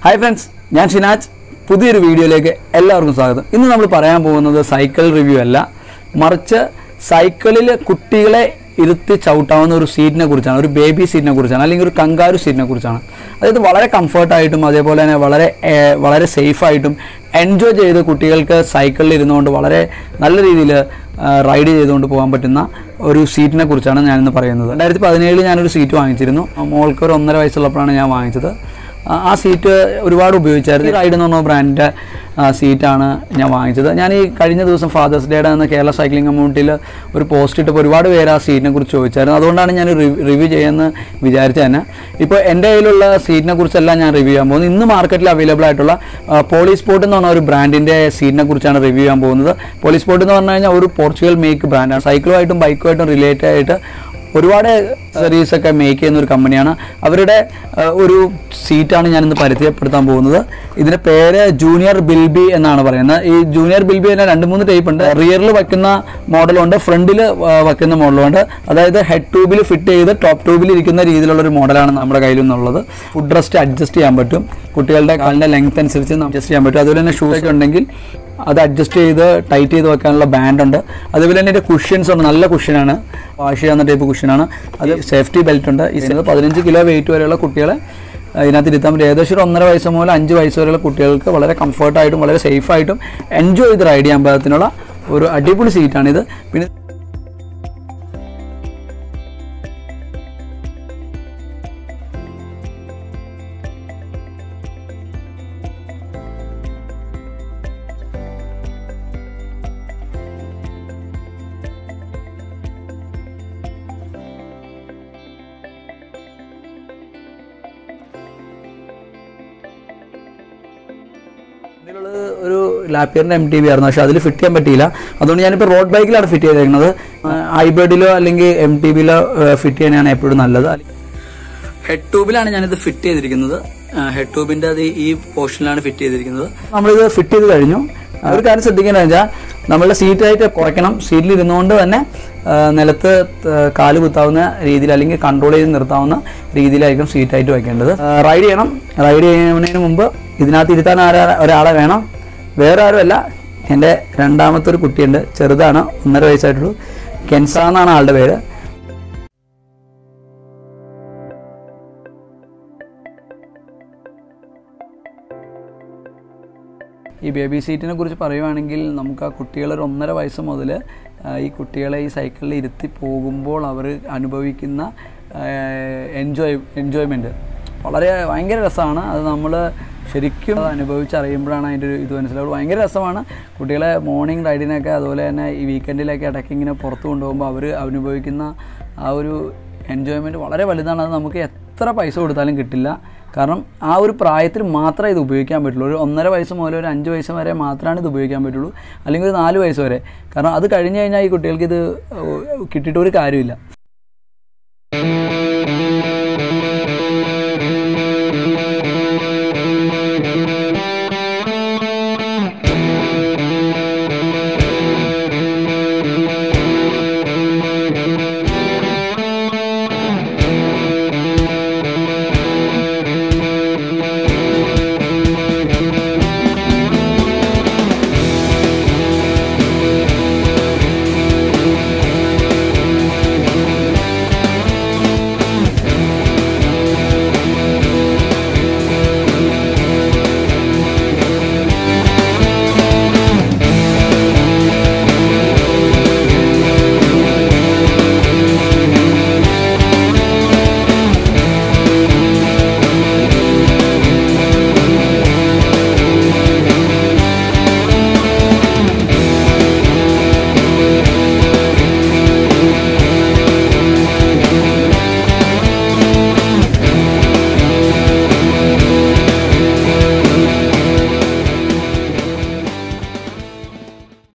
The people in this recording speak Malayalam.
ഹായ് ഫ്രണ്ട്സ് ഞാൻ ഷിനാജ് പുതിയൊരു വീഡിയോയിലേക്ക് എല്ലാവർക്കും സ്വാഗതം ഇന്ന് നമ്മൾ പറയാൻ പോകുന്നത് സൈക്കിൾ റിവ്യൂ അല്ല മറിച്ച് സൈക്കിളിൽ കുട്ടികളെ ഇരുത്തി ചവിട്ടാവുന്ന ഒരു സീറ്റിനെ കുറിച്ചാണ് ഒരു ബേബി സീറ്റിനെ കുറിച്ചാണ് അല്ലെങ്കിൽ ഒരു കങ്കാരു സീറ്റിനെ കുറിച്ചാണ് അതായത് വളരെ കംഫർട്ടായിട്ടും അതേപോലെ തന്നെ വളരെ ഏർ, വളരെ സേഫായിട്ടും എൻജോയ് ചെയ്ത് കുട്ടികൾക്ക് സൈക്കിളിൽ ഇരുന്നുകൊണ്ട് വളരെ നല്ല രീതിയിൽ റൈഡ് ചെയ്തുകൊണ്ട് പോകാൻ പറ്റുന്ന ഒരു സീറ്റിനെ കുറിച്ചാണ് ഞാനിന്ന് പറയുന്നത് രണ്ടായിരത്തി പതിനേഴിൽ ഞാനൊരു സീറ്റ് വാങ്ങിച്ചിരുന്നു മോൾക്ക് ഒരു ഒന്നര വയസ്സുള്ളപ്പോഴാണ് ഞാൻ വാങ്ങിച്ചത് ആ- ആ സീറ്റ് ഒരുപാട് ഉപയോഗിച്ചായിരുന്നു ഈ റൈഡ് എന്ന് പറഞ്ഞ ബ്രാൻഡിൻ്റെ സീറ്റാണ് ഞാൻ വാങ്ങിച്ചത് ഞാൻ ഈ കഴിഞ്ഞ ദിവസം ഫാദേഴ്സ് ഡേയുടെ അന്ന് കേരള സൈക്ലിംഗ് കമ്മ്യൂണിറ്റിയിൽ ഒരു പോസ്റ്റ് ഇട്ടപ്പോൾ ഒരുപാട് പേര് ആ സീറ്റിനെ കുറിച്ച് ചോദിച്ചായിരുന്നു അതുകൊണ്ടാണ് ഞാൻ റിവ്യൂ ചെയ്യുമെന്ന് വിചാരിച്ചത് തന്നെ ഇപ്പോൾ എൻ്റെ കയ്യിലുള്ള സീറ്റിനെ കുറിച്ചെല്ലാം ഞാൻ റിവ്യൂ ചെയ്യാൻ പോകുന്നത് ഇന്ന് മാർക്കറ്റിൽ അവൈലബിൾ ആയിട്ടുള്ള പോളി സ്പോർട്ട് എന്ന് പറഞ്ഞ ഒരു ബ്രാൻഡിൻ്റെ സീറ്റിനെ കുറിച്ചാണ് റിവ്യൂ ചെയ്യാൻ പോകുന്നത് പോളി സ്പോർട്ട് എന്ന് പറഞ്ഞു കഴിഞ്ഞാൽ ഒരു പോർച്ചുഗൽ മേക്ക് ബ്രാൻഡാണ് സൈക്കിളുമായിട്ടും ബൈക്കുമായിട്ടും റിലേറ്റഡ് ആയിട്ട് ഒരുപാട് സർവീസ് ഒക്കെ മേക്ക് ചെയ്യുന്ന ഒരു കമ്പനിയാണ് അവരുടെ ഏഹ്, ഒരു സീറ്റാണ് ഞാനിന്ന് പരിചയപ്പെടുത്താൻ പോകുന്നത് ഇതിന്റെ പേര് ജൂനിയർ ബിൽബി എന്നാണ് പറയുന്നത് ഈ ജൂനിയർ ബിൽബി തന്നെ രണ്ട് മൂന്ന് ടൈപ്പ് ഉണ്ട് റിയറിൽ വയ്ക്കുന്ന മോഡലുണ്ട് ഫ്രണ്ടിൽ വയ്ക്കുന്ന മോഡലുണ്ട് അതായത് ഹെഡ് ട്യൂബിൽ ഫിറ്റ് ചെയ്ത് ടോപ്പ് ട്യൂബിൽ ഇരിക്കുന്ന രീതിയിലുള്ള ഒരു മോഡലാണ് നമ്മുടെ കയ്യിൽ നിന്നുള്ളത് ഫുഡ് റെസ്റ്റ് അഡ്ജസ്റ്റ് ചെയ്യാൻ പറ്റും കുട്ടികളുടെ കാലിൻ്റെ ലെങ്ത് അനുസരിച്ച് അഡ്ജസ്റ്റ് ചെയ്യാൻ പറ്റും അതുപോലെ തന്നെ ഷൂസ് ഒക്കെ ഉണ്ടെങ്കിൽ അത് അഡ്ജസ്റ്റ് ചെയ്ത് ടൈറ്റ് ചെയ്ത് വെക്കാനുള്ള ബാൻഡ് ഉണ്ട് അതുപോലെ തന്നെ ഇതിൻ്റെ കുഷ്യൻസ് ഉണ്ട് നല്ല കുഷ്യനാണ് വാഷ് ചെയ്യാവുന്ന ടൈപ്പ് കുഷ്യനാണ് അത് സേഫ്റ്റി ബെൽറ്റ് ഉണ്ട് ഇതിന് പതിനഞ്ച് കിലോ വെയിറ്റ് വരെയുള്ള കുട്ടികളെ ഇതിനകത്ത് ഇരുത്താൻ പറ്റും ഏകദേശം ഒരു ഒന്നര വയസ്സ് മുതൽ അഞ്ച് വയസ്സ് വരെയുള്ള കുട്ടികൾക്ക് വളരെ കംഫർട്ടായിട്ടും വളരെ സേഫായിട്ടും എൻജോയ് ചെയ്ത് റൈഡ് ചെയ്യാൻ പാകത്തിനുള്ള ഒരു അടിപൊളി സീറ്റാണിത് പിന്നെ ഇതിലുള്ളത് ഒരു ലാപ്പിയറിന്റെ എം ടി വി ആയിരുന്നു പക്ഷെ അതിൽ ഫിറ്റ് ചെയ്യാൻ പറ്റിയില്ല അതുകൊണ്ട് ഞാനിപ്പോൾ റോഡ് ബൈക്കിലാണ് ഫിറ്റ് ചെയ്തേക്കുന്നത് ഹൈബ്രിഡിലോ അല്ലെങ്കിൽ എം ടി വിയിലോ ഫിറ്റ് ചെയ്യാനാണ് എപ്പോഴും നല്ലത് ഹെഡ് ട്യൂബിലാണ് ഞാനിത് ഫിറ്റ് ചെയ്തിരിക്കുന്നത് ഹെഡ് ട്യൂബിന്റെ അത് ഈ പോർഷനിലാണ് ഫിറ്റ് ചെയ്തിരിക്കുന്നത് നമ്മളിത് ഫിറ്റ് ചെയ്ത് കഴിഞ്ഞു ഒരു കാര്യം ശ്രദ്ധിക്കേണ്ടത് വെച്ചാൽ നമ്മളുടെ സീറ്റായിട്ട് കുറയ്ക്കണം സീറ്റിൽ ഇരുന്നുകൊണ്ട് തന്നെ ആ, നിലത്ത് ത- കാല് കുത്താവുന്ന രീതിയിൽ അല്ലെങ്കിൽ കൺട്രോൾ ചെയ്ത് നിർത്താവുന്ന രീതിയിലായിരിക്കും സീറ്റായിട്ട് വെക്കേണ്ടത് റൈഡ് ചെയ്യണം റൈഡ് ചെയ്യുന്നതിന് മുമ്പ് ഇതിനകത്ത് ഇരുത്താൻ ആരാ ഒരാളെ വേണം വേറെ ആരുമല്ല എൻ്റെ രണ്ടാമത്തെ ഒരു കുട്ടിയുണ്ട് ചെറുതാണ് ഒന്നര വയസ്സായിട്ടുള്ളൂ കെൻസ എന്നാണ് ആളുടെ പേര് ഈ ബേബി സീറ്റിനെ കുറിച്ച് പറയുവാണെങ്കിൽ നമുക്ക് ആ കുട്ടികൾ ഒരു ഒന്നര വയസ്സ് മുതൽ ഈ കുട്ടികളെ ഈ സൈക്കിളിൽ ഇരുത്തി പോകുമ്പോൾ അവർ അനുഭവിക്കുന്ന എൻജോയ് എൻജോയ്മെൻറ്റ് വളരെ ഭയങ്കര രസമാണ് അത് നമ്മൾ ശരിക്കും അത് അനുഭവിച്ചറിയുമ്പോഴാണ് അതിൻ്റെ ഒരു ഇത് മനസ്സിലാവുള്ളൂ ഭയങ്കര രസമാണ് കുട്ടികളെ മോർണിംഗ് റൈഡിനൊക്കെ അതുപോലെ തന്നെ ഈ വീക്കെൻഡിലൊക്കെ ഇടയ്ക്ക് ഇങ്ങനെ പുറത്ത് കൊണ്ടുപോകുമ്പോൾ അവർ അനുഭവിക്കുന്ന ആ ഒരു എൻജോയ്മെൻറ്റ് വളരെ വലുതാണ് അത് നമുക്ക് എത്ര പൈസ കൊടുത്താലും കിട്ടില്ല കാരണം ആ ഒരു പ്രായത്തിൽ മാത്രമേ ഇത് ഉപയോഗിക്കാൻ പറ്റുള്ളൂ ഒരു ഒന്നര വയസ്സ് മുതൽ ഒരു അഞ്ച് വയസ്സ് വരെ മാത്രമാണ് ഇത് ഉപയോഗിക്കാൻ പറ്റുള്ളൂ അല്ലെങ്കിൽ ഒരു നാല് വയസ്സ് വരെ കാരണം അത് കഴിഞ്ഞ് കഴിഞ്ഞാൽ ഈ കുട്ടികൾക്ക് ഇത് കിട്ടിയിട്ട് ഒരു കാര്യമില്ല